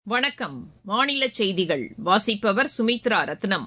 வணக்கம் மாநில செய்திகள் வாசிப்பவர் சுமித்ரா ரத்னம்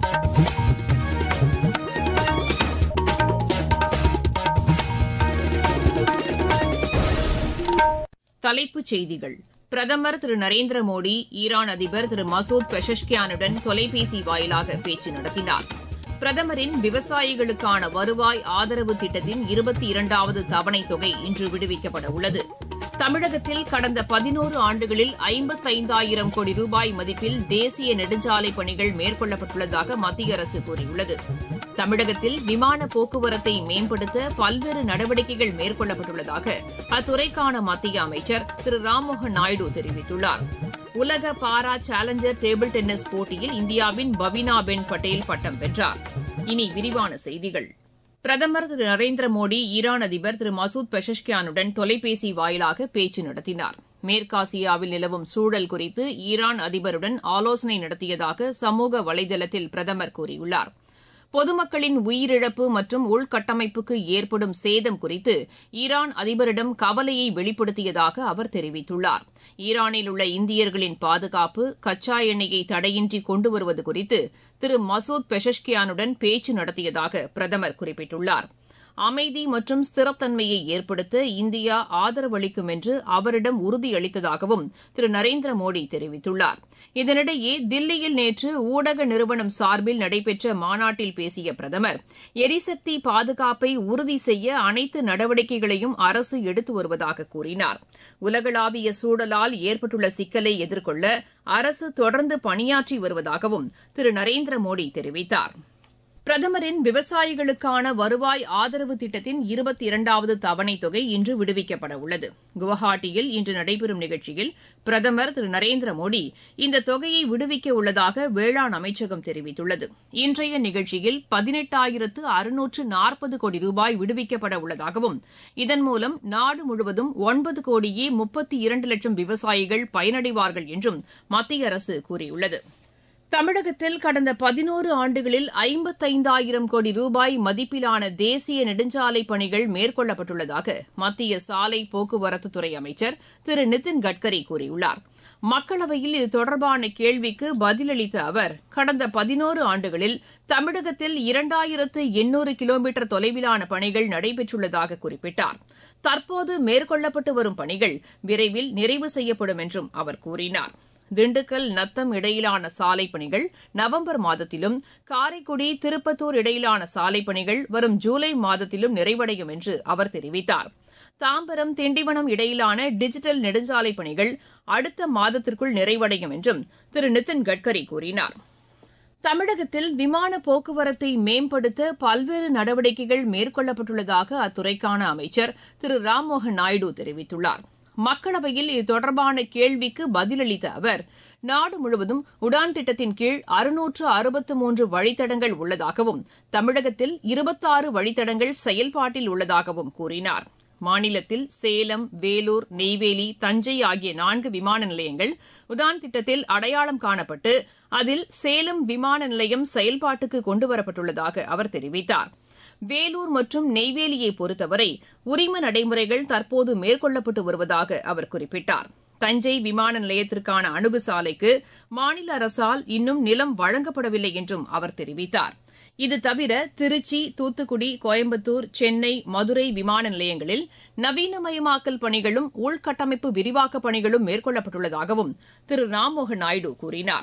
தலைப்புச் செய்திகள் பிரதமர் திரு நரேந்திர மோடி ஈரான் அதிபர் திரு மசூத் பெஷஷ்கியானுடன் தொலைபேசி வாயிலாக பேச்சு நடத்தினார் பிரதமரின் விவசாயிகளுக்கான வருவாய் ஆதரவு திட்டத்தின் இருபத்தி இரண்டாவது தவணைத் தொகை இன்று விடுவிக்கப்பட உள்ளது தமிழகத்தில் கடந்த பதினோரு ஆண்டுகளில் ஐம்பத்தைந்தாயிரம் கோடி ரூபாய் மதிப்பில் தேசிய நெடுஞ்சாலை பணிகள் மேற்கொள்ளப்பட்டுள்ளதாக மத்திய அரசு கூறியுள்ளது தமிழகத்தில் விமான போக்குவரத்தை மேம்படுத்த பல்வேறு நடவடிக்கைகள் மேற்கொள்ளப்பட்டுள்ளதாக அத்துறைக்கான மத்திய அமைச்சர் திரு ராம்மோகன் நாயுடு தெரிவித்துள்ளார் உலக பாரா சேலஞ்சர் டேபிள் டென்னிஸ் போட்டியில் இந்தியாவின் பவினா பென் பட்டேல் பட்டம் வென்றார் இனி விரிவான செய்திகள் பிரதமர் திரு நரேந்திர மோடி ஈரான் அதிபர் திரு மசூத் பெஷஷ்கியானுடன் தொலைபேசி வாயிலாக பேச்சு நடத்தினார் மேற்காசியாவில் நிலவும் சூழல் குறித்து ஈரான் அதிபருடன் ஆலோசனை நடத்தியதாக சமூக வலைதளத்தில் பிரதமர் கூறியுள்ளார் பொதுமக்களின் உயிரிழப்பு மற்றும் உள்கட்டமைப்புக்கு ஏற்படும் சேதம் குறித்து ஈரான் அதிபரிடம் கவலையை வெளிப்படுத்தியதாக அவர் தெரிவித்துள்ளார் ஈரானில் உள்ள இந்தியர்களின் பாதுகாப்பு கச்சா எண்ணெயை தடையின்றி கொண்டு வருவது குறித்து திரு மசூத் பெஷஷ்கியானுடன் பேச்சு நடத்தியதாக பிரதமர் குறிப்பிட்டுள்ளார் அமைதி மற்றும் ஸ்திரத்தன்மையை ஏற்படுத்த இந்தியா ஆதரவு அளிக்கும் என்று அவரிடம் உறுதியளித்ததாகவும் திரு நரேந்திர மோடி தெரிவித்துள்ளார் இதனிடையே தில்லியில் நேற்று ஊடக நிறுவனம் சார்பில் நடைபெற்ற மாநாட்டில் பேசிய பிரதமர் எரிசக்தி பாதுகாப்பை உறுதி செய்ய அனைத்து நடவடிக்கைகளையும் அரசு எடுத்து வருவதாக கூறினார் உலகளாவிய சூழலால் ஏற்பட்டுள்ள சிக்கலை எதிர்கொள்ள அரசு தொடர்ந்து பணியாற்றி வருவதாகவும் திரு நரேந்திர மோடி தெரிவித்தாா் பிரதமரின் விவசாயிகளுக்கான வருவாய் ஆதரவு திட்டத்தின் இருபத்தி இரண்டாவது தவணைத் தொகை இன்று விடுவிக்கப்பட உள்ளது குவஹாட்டியில் இன்று நடைபெறும் நிகழ்ச்சியில் பிரதமர் திரு நரேந்திர மோடி இந்த தொகையை விடுவிக்க உள்ளதாக வேளாண் அமைச்சகம் தெரிவித்துள்ளது இன்றைய நிகழ்ச்சியில் பதினெட்டாயிரத்து அறுநூற்று நாற்பது கோடி ரூபாய் விடுவிக்கப்பட உள்ளதாகவும் இதன் மூலம் நாடு முழுவதும் ஒன்பது கோடியே முப்பத்தி இரண்டு லட்சம் விவசாயிகள் பயனடைவார்கள் என்றும் மத்திய அரசு கூறியுள்ளது தமிழகத்தில் கடந்த பதினோரு ஆண்டுகளில் ஐம்பத்தைந்தாயிரம் கோடி ரூபாய் மதிப்பிலான தேசிய நெடுஞ்சாலை பணிகள் மேற்கொள்ளப்பட்டுள்ளதாக மத்திய சாலை போக்குவரத்துத்துறை அமைச்சர் திரு நிதின் கட்கரி கூறியுள்ளார் மக்களவையில் இது தொடர்பான கேள்விக்கு பதிலளித்த அவர் கடந்த பதினோரு ஆண்டுகளில் தமிழகத்தில் இரண்டாயிரத்து எண்ணூறு கிலோமீட்டர் தொலைவிலான பணிகள் நடைபெற்றுள்ளதாக குறிப்பிட்டார் தற்போது மேற்கொள்ளப்பட்டு வரும் பணிகள் விரைவில் நிறைவு செய்யப்படும் என்றும் அவர் கூறினார் திண்டுக்கல் நத்தம் இடையிலான சாலை பணிகள் நவம்பர் மாதத்திலும் காரைக்குடி திருப்பத்தூர் இடையிலான சாலை பணிகள் வரும் ஜூலை மாதத்திலும் நிறைவடையும் என்று அவர் தெரிவித்தார் தாம்பரம் திண்டிவனம் இடையிலான டிஜிட்டல் நெடுஞ்சாலை பணிகள் அடுத்த மாதத்திற்குள் நிறைவடையும் என்றும் திரு நிதின் கட்கரி கூறினார் தமிழகத்தில் விமான போக்குவரத்தை மேம்படுத்த பல்வேறு நடவடிக்கைகள் மேற்கொள்ளப்பட்டுள்ளதாக அத்துறைக்கான அமைச்சர் திரு ராம்மோகன் நாயுடு தெரிவித்துள்ளார் மக்களவையில் இது தொடர்பான கேள்விக்கு பதிலளித்த அவர் நாடு முழுவதும் உடான் திட்டத்தின் கீழ் அறுநூற்று அறுபத்து மூன்று வழித்தடங்கள் உள்ளதாகவும் தமிழகத்தில் இருபத்தாறு வழித்தடங்கள் செயல்பாட்டில் உள்ளதாகவும் கூறினார் மாநிலத்தில் சேலம் வேலூர் நெய்வேலி தஞ்சை ஆகிய நான்கு விமான நிலையங்கள் உடான் திட்டத்தில் அடையாளம் காணப்பட்டு அதில் சேலம் விமான நிலையம் செயல்பாட்டுக்கு கொண்டுவரப்பட்டுள்ளதாக அவர் தெரிவித்தார் வேலூர் மற்றும் நெய்வேலியை பொறுத்தவரை உரிம நடைமுறைகள் தற்போது மேற்கொள்ளப்பட்டு வருவதாக அவர் குறிப்பிட்டார் தஞ்சை விமான நிலையத்திற்கான அணுகு சாலைக்கு மாநில அரசால் இன்னும் நிலம் வழங்கப்படவில்லை என்றும் அவர் தெரிவித்தார் இது தவிர திருச்சி தூத்துக்குடி கோயம்புத்தூர் சென்னை மதுரை விமான நிலையங்களில் நவீனமயமாக்கல் பணிகளும் உள்கட்டமைப்பு விரிவாக்கப் பணிகளும் மேற்கொள்ளப்பட்டுள்ளதாகவும் திரு ராம்மோகன் நாயுடு கூறினார்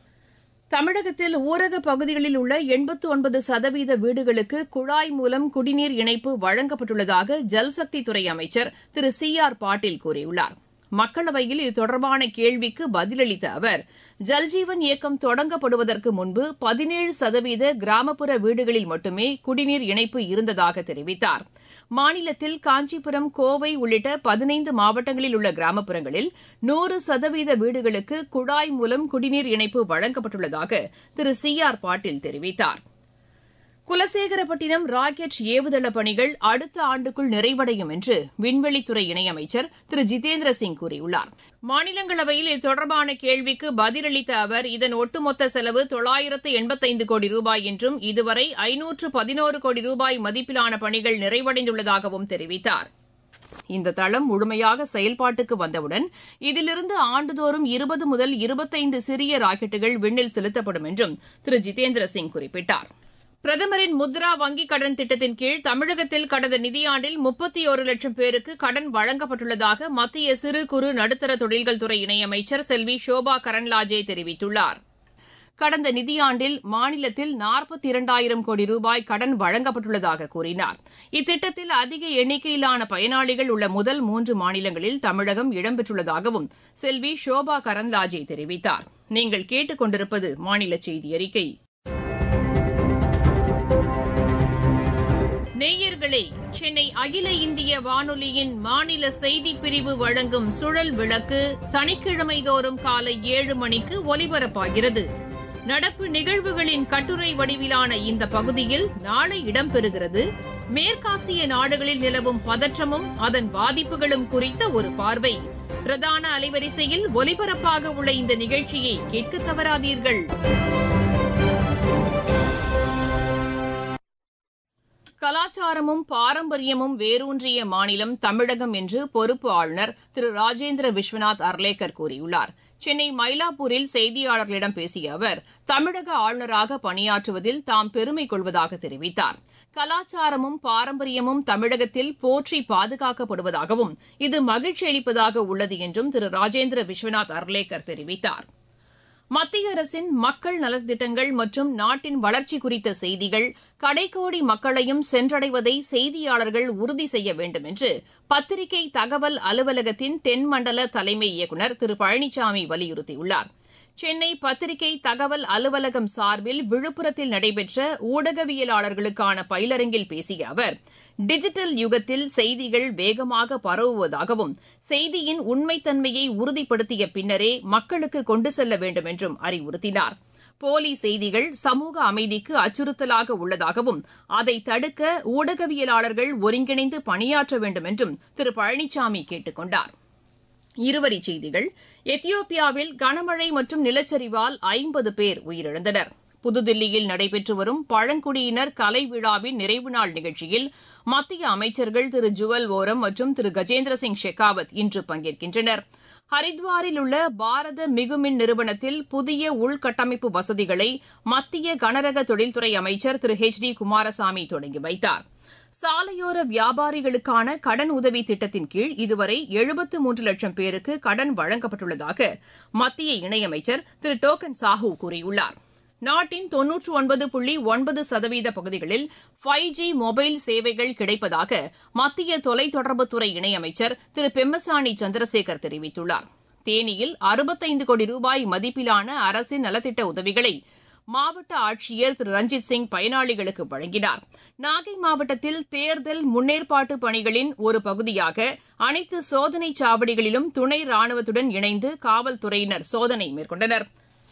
தமிழகத்தில் ஊரக பகுதிகளில் உள்ள எண்பத்து ஒன்பது சதவீத வீடுகளுக்கு குழாய் மூலம் குடிநீர் இணைப்பு வழங்கப்பட்டுள்ளதாக ஜல்சக்தித்துறை அமைச்சர் திரு சி ஆர் பாட்டீல் கூறியுள்ளார் மக்களவையில் இது தொடர்பான கேள்விக்கு பதிலளித்த அவர் ஜல்ஜீவன் இயக்கம் தொடங்கப்படுவதற்கு முன்பு பதினேழு சதவீத கிராமப்புற வீடுகளில் மட்டுமே குடிநீர் இணைப்பு இருந்ததாக தெரிவித்தார் மாநிலத்தில் காஞ்சிபுரம் கோவை உள்ளிட்ட பதினைந்து மாவட்டங்களில் உள்ள கிராமப்புறங்களில் நூறு சதவீத வீடுகளுக்கு குழாய் மூலம் குடிநீர் இணைப்பு வழங்கப்பட்டுள்ளதாக திரு சி ஆர் பாட்டீல் தெரிவித்தார் குலசேகரப்பட்டினம் ராக்கெட் ஏவுதள பணிகள் அடுத்த ஆண்டுக்குள் நிறைவடையும் என்று விண்வெளித்துறை இணையமைச்சர் திரு ஜிதேந்திர சிங் கூறியுள்ளார் மாநிலங்களவையில் இது தொடர்பான கேள்விக்கு பதிலளித்த அவர் இதன் ஒட்டுமொத்த செலவு தொள்ளாயிரத்து எண்பத்தைந்து கோடி ரூபாய் என்றும் இதுவரை ஐநூற்று பதினோரு கோடி ரூபாய் மதிப்பிலான பணிகள் நிறைவடைந்துள்ளதாகவும் தெரிவித்தாா் இந்த தளம் முழுமையாக செயல்பாட்டுக்கு வந்தவுடன் இதிலிருந்து ஆண்டுதோறும் இருபது முதல் இருபத்தைந்து சிறிய ராக்கெட்டுகள் விண்ணில் செலுத்தப்படும் என்றும் திரு ஜிதேந்திர சிங் குறிப்பிட்டார் பிரதமரின் முத்ரா வங்கிக் கடன் திட்டத்தின் கீழ் தமிழகத்தில் கடந்த நிதியாண்டில் முப்பத்தி ஒரு லட்சம் பேருக்கு கடன் வழங்கப்பட்டுள்ளதாக மத்திய சிறு குறு நடுத்தர தொழில்கள் துறை இணையமைச்சர் செல்வி ஷோபா கரன்லாஜே தெரிவித்துள்ளார் கடந்த நிதியாண்டில் மாநிலத்தில் நாற்பத்தி இரண்டாயிரம் கோடி ரூபாய் கடன் வழங்கப்பட்டுள்ளதாக கூறினார் இத்திட்டத்தில் அதிக எண்ணிக்கையிலான பயனாளிகள் உள்ள முதல் மூன்று மாநிலங்களில் தமிழகம் இடம்பெற்றுள்ளதாகவும் செல்வி ஷோபா கரன்லாஜே தெரிவித்தார் நீங்கள் கேட்டுக் கொண்டிருப்பது மாநில செய்தி அறிக்கை நேயர்களே சென்னை அகில இந்திய வானொலியின் மாநில செய்திப் பிரிவு வழங்கும் சுழல் விளக்கு சனிக்கிழமை தோறும் காலை ஏழு மணிக்கு ஒலிபரப்பாகிறது நடப்பு நிகழ்வுகளின் கட்டுரை வடிவிலான இந்த பகுதியில் நாளை இடம்பெறுகிறது மேற்காசிய நாடுகளில் நிலவும் பதற்றமும் அதன் பாதிப்புகளும் குறித்த ஒரு பார்வை பிரதான அலைவரிசையில் ஒலிபரப்பாக உள்ள இந்த நிகழ்ச்சியை கேட்க தவறாதீர்கள் கலாச்சாரமும் பாரம்பரியமும் வேரூன்றிய மாநிலம் தமிழகம் என்று பொறுப்பு ஆளுநர் திரு ராஜேந்திர விஸ்வநாத் அர்லேக்கர் கூறியுள்ளார் சென்னை மயிலாப்பூரில் செய்தியாளர்களிடம் பேசிய அவர் தமிழக ஆளுநராக பணியாற்றுவதில் தாம் பெருமை கொள்வதாக தெரிவித்தார் கலாச்சாரமும் பாரம்பரியமும் தமிழகத்தில் போற்றி பாதுகாக்கப்படுவதாகவும் இது மகிழ்ச்சி அளிப்பதாக உள்ளது என்றும் திரு ராஜேந்திர விஸ்வநாத் அர்லேக்கர் தெரிவித்தார் மத்திய அரசின் மக்கள் நலத்திட்டங்கள் மற்றும் நாட்டின் வளர்ச்சி குறித்த செய்திகள் கடைக்கோடி மக்களையும் சென்றடைவதை செய்தியாளர்கள் உறுதி செய்ய வேண்டும் என்று பத்திரிகை தகவல் அலுவலகத்தின் தென்மண்டல தலைமை இயக்குநர் திரு பழனிசாமி வலியுறுத்தியுள்ளார் சென்னை பத்திரிகை தகவல் அலுவலகம் சார்பில் விழுப்புரத்தில் நடைபெற்ற ஊடகவியலாளர்களுக்கான பயிலரங்கில் பேசிய அவர் டிஜிட்டல் யுகத்தில் செய்திகள் வேகமாக பரவுவதாகவும் செய்தியின் உண்மைத்தன்மையை உறுதிப்படுத்திய பின்னரே மக்களுக்கு கொண்டு செல்ல வேண்டும் என்றும் அறிவுறுத்தினார் போலி செய்திகள் சமூக அமைதிக்கு அச்சுறுத்தலாக உள்ளதாகவும் அதை தடுக்க ஊடகவியலாளர்கள் ஒருங்கிணைந்து பணியாற்ற வேண்டும் என்றும் திரு பழனிசாமி கேட்டுக் கொண்டார் இருவரிச் செய்திகள் எத்தியோப்பியாவில் கனமழை மற்றும் நிலச்சரிவால் ஐம்பது பேர் உயிரிழந்தனர் புதுதில்லியில் நடைபெற்று வரும் பழங்குடியினர் கலை விழாவின் நிறைவு நாள் நிகழ்ச்சியில் மத்திய அமைச்சர்கள் திரு ஜுவல் ஓரம் மற்றும் திரு கஜேந்திர சிங் ஷெகாவத் இன்று பங்கேற்கின்றனர் ஹரித்வாரில் உள்ள பாரத மிகுமின் நிறுவனத்தில் புதிய உள்கட்டமைப்பு வசதிகளை மத்திய கனரக தொழில்துறை அமைச்சர் திரு ஹெச் டி குமாரசாமி தொடங்கி வைத்தார் சாலையோர வியாபாரிகளுக்கான கடன் உதவி திட்டத்தின் கீழ் இதுவரை எழுபத்து மூன்று லட்சம் பேருக்கு கடன் வழங்கப்பட்டுள்ளதாக மத்திய இணையமைச்சர் திரு டோக்கன் சாஹூ கூறியுள்ளார் நாட்டின் தொன்னூற்று ஒன்பது புள்ளி ஒன்பது சதவீத பகுதிகளில் ஃபைவ் ஜி மொபைல் சேவைகள் கிடைப்பதாக மத்திய தொலைத்தொடர்புத்துறை இணையமைச்சர் திரு பெம்மசாணி சந்திரசேகர் தெரிவித்துள்ளார் தேனியில் அறுபத்தைந்து கோடி ரூபாய் மதிப்பிலான அரசின் நலத்திட்ட உதவிகளை மாவட்ட ஆட்சியர் திரு ரஞ்சித் சிங் பயனாளிகளுக்கு வழங்கினார் நாகை மாவட்டத்தில் தேர்தல் முன்னேற்பாட்டு பணிகளின் ஒரு பகுதியாக அனைத்து சோதனை சாவடிகளிலும் துணை ராணுவத்துடன் இணைந்து காவல்துறையினர் சோதனை மேற்கொண்டனர்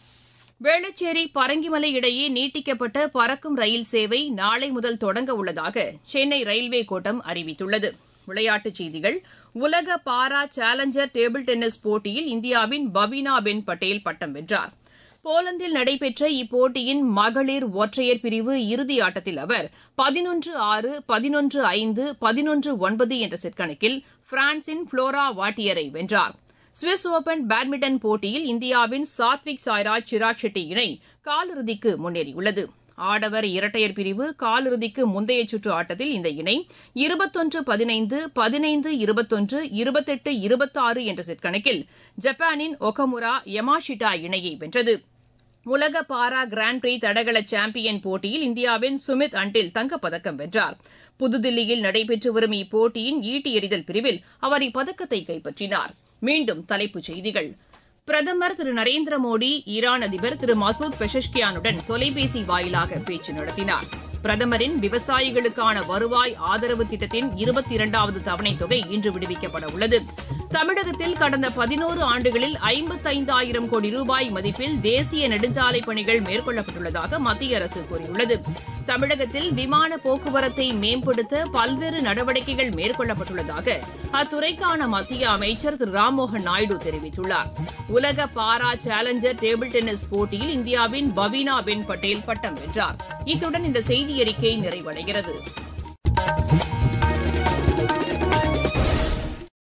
வேளச்சேரி பரங்கிமலை இடையே நீட்டிக்கப்பட்ட பறக்கும் ரயில் சேவை நாளை முதல் தொடங்க உள்ளதாக சென்னை ரயில்வே கோட்டம் அறிவித்துள்ளது விளையாட்டுச் செய்திகள் உலக பாரா சேலஞ்சர் டேபிள் டென்னிஸ் போட்டியில் இந்தியாவின் பவீனா பென் பட்டேல் பட்டம் வென்றார் போலந்தில் நடைபெற்ற இப்போட்டியின் மகளிர் ஒற்றையர் பிரிவு இறுதி ஆட்டத்தில் அவர் பதினொன்று ஆறு பதினொன்று ஐந்து பதினொன்று ஒன்பது என்ற செட் கணக்கில் பிரான்சின் புளோரா வாட்டியரை வென்றார் சுவிஸ் ஓபன் பேட்மிண்டன் போட்டியில் இந்தியாவின் சாத்விக் சாய்ராஜ் சிராக் ஷெட்டி இணை காலிறுதிக்கு முன்னேறியுள்ளது ஆடவர் இரட்டையர் பிரிவு காலிறுதிக்கு முந்தைய சுற்று ஆட்டத்தில் இந்த இணை இருபத்தொன்று பதினைந்து பதினைந்து இருபத்தொன்று இருபத்தெட்டு இருபத்தாறு என்ற செட் கணக்கில் ஜப்பானின் ஒகமுரா யமாஷிட்டா இணையை வென்றது உலக பாரா கிராண்ட் பிரீ தடகள சாம்பியன் போட்டியில் இந்தியாவின் சுமித் அண்டில் தங்கப்பதக்கம் வென்றார் புதுதில்லியில் நடைபெற்று வரும் இப்போட்டியின் ஈட்டி எறிதல் பிரிவில் அவர் இப்பதக்கத்தை கைப்பற்றினார் மீண்டும் தலைப்புச் செய்திகள் பிரதமர் திரு நரேந்திர மோடி ஈரான் அதிபர் திரு மசூத் பெஷஷ்கியானுடன் தொலைபேசி வாயிலாக பேச்சு நடத்தினார் பிரதமரின் விவசாயிகளுக்கான வருவாய் ஆதரவு திட்டத்தின் இருபத்தி இரண்டாவது தவணைத் தொகை இன்று விடுவிக்கப்பட உள்ளது தமிழகத்தில் கடந்த பதினோரு ஆண்டுகளில் ஐம்பத்தைந்தாயிரம் கோடி ரூபாய் மதிப்பில் தேசிய நெடுஞ்சாலை பணிகள் மேற்கொள்ளப்பட்டுள்ளதாக மத்திய அரசு கூறியுள்ளது தமிழகத்தில் விமான போக்குவரத்தை மேம்படுத்த பல்வேறு நடவடிக்கைகள் மேற்கொள்ளப்பட்டுள்ளதாக அத்துறைக்கான மத்திய அமைச்சர் திரு ராம்மோகன் நாயுடு தெரிவித்துள்ளார் உலக பாரா சேலஞ்சர் டேபிள் டென்னிஸ் போட்டியில் இந்தியாவின் பவீனா பென் பட்டேல் பட்டம் வென்றார் இத்துடன் இந்த செய்தி அறிக்கை நிறைவடைகிறது